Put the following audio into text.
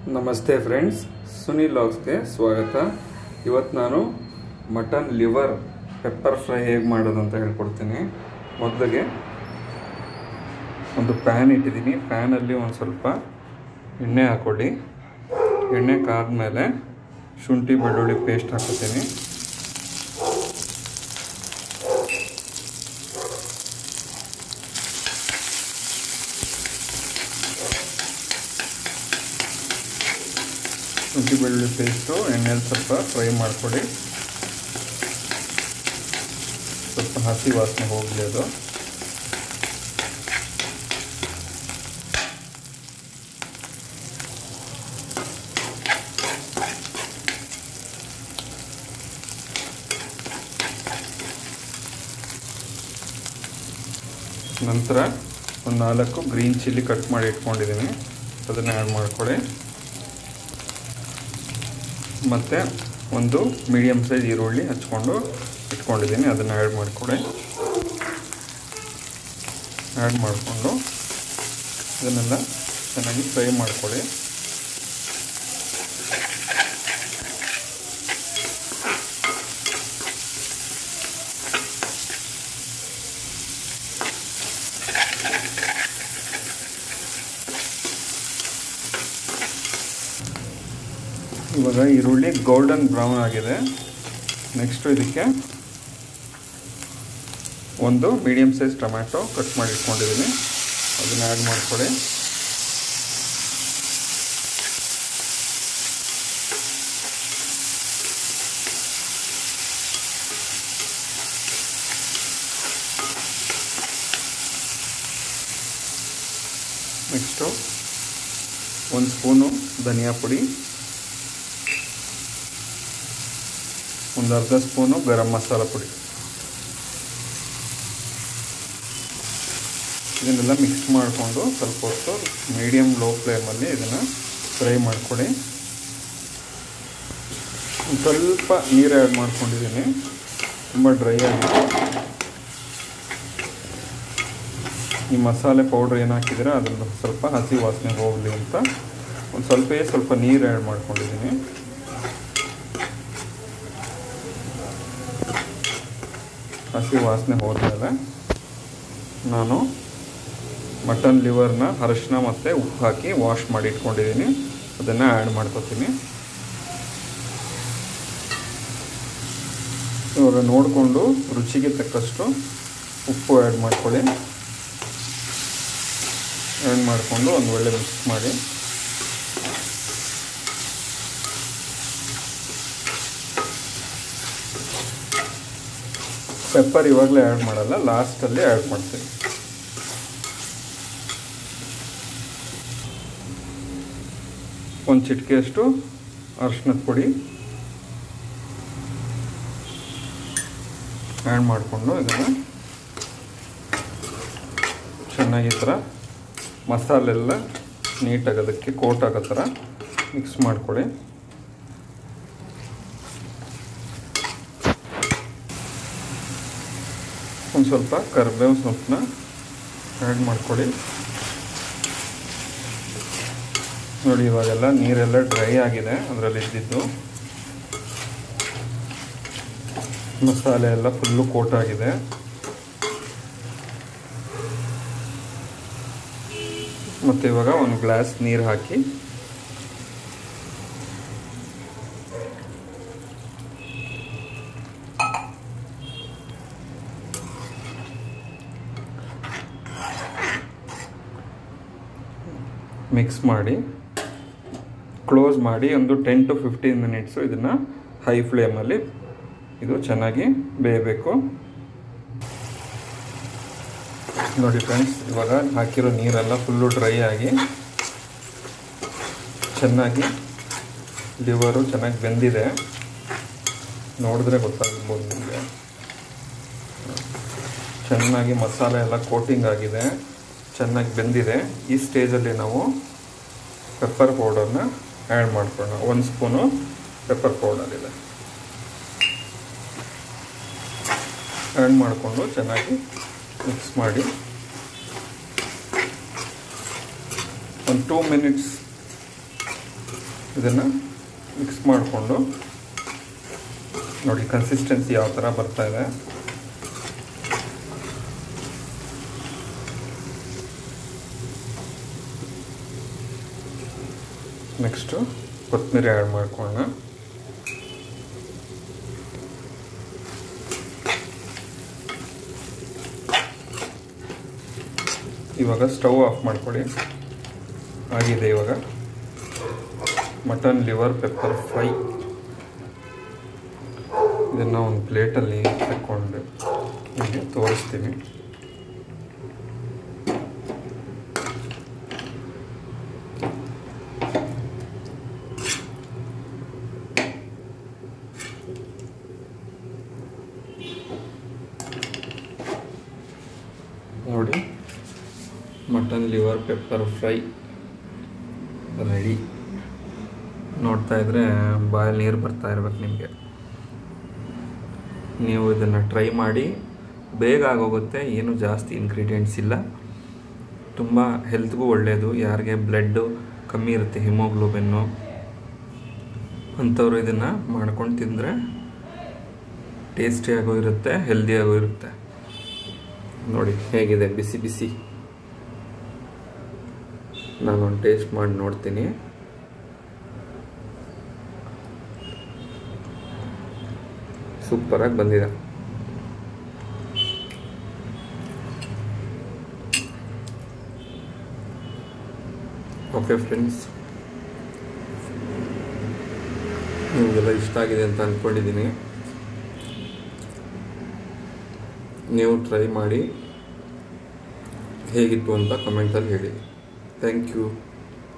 ನಮಸ್ತೆ ಫ್ರೆಂಡ್ಸ್ ಸುನಿಲ್ ಲಾಗ್ಸ್ಗೆ ಸ್ವಾಗತ ಇವತ್ತು ನಾನು ಮಟನ್ ಲಿವರ್ ಪೆಪ್ಪರ್ ಫ್ರೈ ಹೇಗೆ ಮಾಡೋದು ಅಂತ ಹೇಳ್ಕೊಡ್ತೀನಿ ಮೊದಲಿಗೆ ಒಂದು ಪ್ಯಾನ್ ಇಟ್ಟಿದ್ದೀನಿ ಪ್ಯಾನಲ್ಲಿ ಒಂದು ಸ್ವಲ್ಪ ಎಣ್ಣೆ ಹಾಕ್ಕೊಳ್ಳಿ ಎಣ್ಣೆ ಕಾದ್ಮೇಲೆ ಶುಂಠಿ ಬೆಳ್ಳುಳ್ಳಿ ಪೇಸ್ಟ್ ಹಾಕೋತೀನಿ ಶುಂಠಿ ಬೆಳ್ಳುಳ್ಳಿ ಪೇಸ್ಟು ಎಣ್ಣೆಲಿ ಸ್ವಲ್ಪ ಫ್ರೈ ಮಾಡಿಕೊಡಿ ಸ್ವಲ್ಪ ಹಸಿ ವಾಸನೆ ಹೋಗಲಿ ಅದು ನಂತರ ಒಂದು ನಾಲ್ಕು ಗ್ರೀನ್ ಚಿಲ್ಲಿ ಕಟ್ ಮಾಡಿ ಇಟ್ಕೊಂಡಿದ್ದೀನಿ ಅದನ್ನು ಆ್ಯಡ್ ಮಾಡ್ಕೊಳ್ಳಿ ಮತ್ತು ಒಂದು ಮೀಡಿಯಮ್ ಸೈಜ್ ಈರುಳ್ಳಿ ಹಚ್ಕೊಂಡು ಇಟ್ಕೊಂಡಿದ್ದೀನಿ ಅದನ್ನು ಆ್ಯಡ್ ಮಾಡಿಕೊಡಿ ಆ್ಯಡ್ ಮಾಡಿಕೊಂಡು ಇದನ್ನೆಲ್ಲ ಚೆನ್ನಾಗಿ ಫ್ರೈ ಮಾಡ್ಕೊಳ್ಳಿ ಇವಾಗ ಈರುಳ್ಳಿ ಗೋಲ್ಡನ್ ಬ್ರೌನ್ ಆಗಿದೆ ನೆಕ್ಸ್ಟು ಇದಕ್ಕೆ ಒಂದು ಮೀಡಿಯಮ್ ಸೈಜ್ ಟೊಮ್ಯಾಟೊ ಕಟ್ ಮಾಡಿ ಇಟ್ಕೊಂಡಿದ್ದೀನಿ ಅದನ್ನು ಆ್ಯಡ್ ಮಾಡ್ಕೊಳ್ಳಿ ನೆಕ್ಸ್ಟು ಒಂದು ಸ್ಪೂನು ಧನಿಯಾ ಪುಡಿ ಒಂದು ಅರ್ಧ ಸ್ಪೂನು ಗರಂ ಮಸಾಲ ಪುಡಿ ಇದನ್ನೆಲ್ಲ ಮಿಕ್ಸ್ ಮಾಡಿಕೊಂಡು ಸ್ವಲ್ಪ ಹೊತ್ತು ಮೀಡಿಯಮ್ ಲೋ ಫ್ಲೇಮಲ್ಲಿ ಇದನ್ನು ಫ್ರೈ ಮಾಡ್ಕೊಳ್ಳಿ ಒಂದು ಸ್ವಲ್ಪ ನೀರು ಆ್ಯಡ್ ಮಾಡ್ಕೊಂಡಿದ್ದೀನಿ ತುಂಬ ಡ್ರೈ ಆಗಿದೆ ಈ ಮಸಾಲೆ ಪೌಡ್ರ್ ಏನು ಹಾಕಿದ್ರೆ ಅದನ್ನು ಸ್ವಲ್ಪ ಹಸಿ ವಾಸನೆ ಹೋಗಲಿ ಅಂತ ಒಂದು ಸ್ವಲ್ಪ ಸ್ವಲ್ಪ ನೀರು ಆ್ಯಡ್ ಮಾಡ್ಕೊಂಡಿದ್ದೀನಿ ಹಸಿ ವಾಸನೆ ಹೋದ್ಮೇಲೆ ನಾನು ಮಟನ್ ಲಿವರ್ನ ಅರಶಿನ ಮತ್ತು ಉಪ್ಪು ಹಾಕಿ ವಾಶ್ ಮಾಡಿ ಇಟ್ಕೊಂಡಿದ್ದೀನಿ ಅದನ್ನು ಆ್ಯಡ್ ಮಾಡ್ಕೊತೀನಿ ಇವಾಗ ನೋಡಿಕೊಂಡು ರುಚಿಗೆ ತಕ್ಕಷ್ಟು ಉಪ್ಪು ಆ್ಯಡ್ ಮಾಡ್ಕೊಳ್ಳಿ ಆ್ಯಡ್ ಮಾಡಿಕೊಂಡು ಒಂದು ಒಳ್ಳೆ ಮಿಕ್ಸ್ ಮಾಡಿ ಪೆಪ್ಪರ್ ಇವಾಗಲೇ ಆ್ಯಡ್ ಮಾಡಲ್ಲ ಲಾಸ್ಟಲ್ಲಿ ಆ್ಯಡ್ ಮಾಡ್ತೀನಿ ಒಂದು ಚಿಟಿಕೆಯಷ್ಟು ಅರಿಶಿನದ ಪುಡಿ ಆ್ಯಡ್ ಮಾಡಿಕೊಂಡು ಇದನ್ನು ಚೆನ್ನಾಗಿ ಈ ಥರ ಮಸಾಲೆಲ್ಲ ನೀಟಾಗಿ ಅದಕ್ಕೆ ಕೋಟ್ ಆಗೋ ಥರ ಮಿಕ್ಸ್ ಮಾಡ್ಕೊಳ್ಳಿ ಒಂದು ಸ್ವಲ್ಪ ಕರಿಬೇವು ಸೊಪ್ಪನ್ನ ಆ್ಯಡ್ ಮಾಡ್ಕೊಳ್ಳಿ ನೋಡಿ ಇವಾಗೆಲ್ಲ ನೀರೆಲ್ಲ ಡ್ರೈ ಆಗಿದೆ ಅದರಲ್ಲಿ ಇದ್ದಿದ್ದು ಮಸಾಲೆ ಎಲ್ಲ ಫುಲ್ಲು ಕೋಟ್ ಆಗಿದೆ ಮತ್ತು ಇವಾಗ ಒಂದು ಗ್ಲಾಸ್ ನೀರು ಹಾಕಿ ಮಿಕ್ಸ್ ಮಾಡಿ ಕ್ಲೋಸ್ ಮಾಡಿ ಒಂದು ಟೆನ್ ಟು ಫಿಫ್ಟೀನ್ ಮಿನಿಟ್ಸು ಇದನ್ನು ಹೈ ಫ್ಲೇಮಲ್ಲಿ ಇದು ಚೆನ್ನಾಗಿ ಬೇಯಬೇಕು ನೋಡಿ ಫ್ರೆಂಡ್ಸ್ ಇವಾಗ ಹಾಕಿರೋ ನೀರೆಲ್ಲ ಫುಲ್ಲು ಡ್ರೈ ಆಗಿ ಚೆನ್ನಾಗಿ ಲಿವರು ಚೆನ್ನಾಗಿ ಬೆಂದಿದೆ ನೋಡಿದ್ರೆ ಗೊತ್ತಾಗ್ಬೋದು ನಿಮಗೆ ಚೆನ್ನಾಗಿ ಮಸಾಲೆ ಎಲ್ಲ ಕೋಟಿಂಗ್ ಆಗಿದೆ ಚೆನ್ನಾಗಿ ಬೆಂದಿದೆ ಈ ಸ್ಟೇಜಲ್ಲಿ ನಾವು ಪೆಪ್ಪರ್ ಪೌಡರ್ನ ಆ್ಯಡ್ ಮಾಡ್ಕೊಳ್ಳೋಣ ಒಂದು ಸ್ಪೂನು ಪೆಪ್ಪರ್ ಪೌಡರ್ ಇದೆ ಆ್ಯಡ್ ಮಾಡಿಕೊಂಡು ಚೆನ್ನಾಗಿ ಮಿಕ್ಸ್ ಮಾಡಿ ಒಂದು ಟೂ ಮಿನಿಟ್ಸ್ ಇದನ್ನು ಮಿಕ್ಸ್ ಮಾಡಿಕೊಂಡು ನೋಡಿ ಕನ್ಸಿಸ್ಟೆನ್ಸಿ ಯಾವ ಥರ ಬರ್ತಾ ಇದೆ ನೆಕ್ಸ್ಟು ಕೊತ್ತಂಬರಿ ಆ್ಯಡ್ ಮಾಡ್ಕೊಳ್ಳೋಣ ಇವಾಗ ಸ್ಟವ್ ಆಫ್ ಮಾಡ್ಕೊಳ್ಳಿ ಆಗಿದೆ ಇವಾಗ ಮಟನ್ ಲಿವರ್ ಪೆಪ್ಪರ್ ಫ್ರೈ ಇದನ್ನು ಒಂದು ಪ್ಲೇಟಲ್ಲಿ ತಗೊಂಡು ನಿಮಗೆ ತೋರಿಸ್ತೀನಿ ನೋಡಿ mutton liver pepper fry ready ನೋಡ್ತಾ ಇದ್ರೆ ಬಾಯಲ್ಲಿ ನೀರು ಬರ್ತಾ ಇರ್ಬೇಕು ನಿಮಗೆ ನೀವು ಇದನ್ನು ಟ್ರೈ ಮಾಡಿ ಬೇಗ ಆಗೋಗುತ್ತೆ ಏನು ಜಾಸ್ತಿ ಇಂಗ್ರೀಡಿಯೆಂಟ್ಸ್ ಇಲ್ಲ ತುಂಬ ಹೆಲ್ತ್ಗೂ ಒಳ್ಳೆಯದು ಯಾರಿಗೆ ಬ್ಲಡ್ಡು ಕಮ್ಮಿ ಇರುತ್ತೆ ಹಿಮೋಗ್ಲೋಬಿನ್ನು ಅಂಥವ್ರು ಇದನ್ನು ಮಾಡ್ಕೊಂಡು ತಿಂದರೆ ಟೇಸ್ಟಿಯಾಗೂ ಇರುತ್ತೆ ಹೆಲ್ದಿಯಾಗೂ ಇರುತ್ತೆ ನೋಡಿ ಹೇಗಿದೆ ಬಿಸಿ ಬಿಸಿ ನಾನೊಂದು ಟೇಸ್ಟ್ ಮಾಡಿ ನೋಡ್ತೀನಿ ಸೂಪರಾಗಿ ಬಂದಿದೆ ಓಕೆ ಫ್ರೆಂಡ್ಸ್ ನಿಮಗೆಲ್ಲ ಇಷ್ಟ ಆಗಿದೆ ಅಂತ ಅಂದ್ಕೊಂಡಿದ್ದೀನಿ ನೀವು ಟ್ರೈ ಮಾಡಿ ಹೇಗಿತ್ತು ಅಂತ ಕಮೆಂಟಲ್ಲಿ ಹೇಳಿ ಥ್ಯಾಂಕ್ ಯು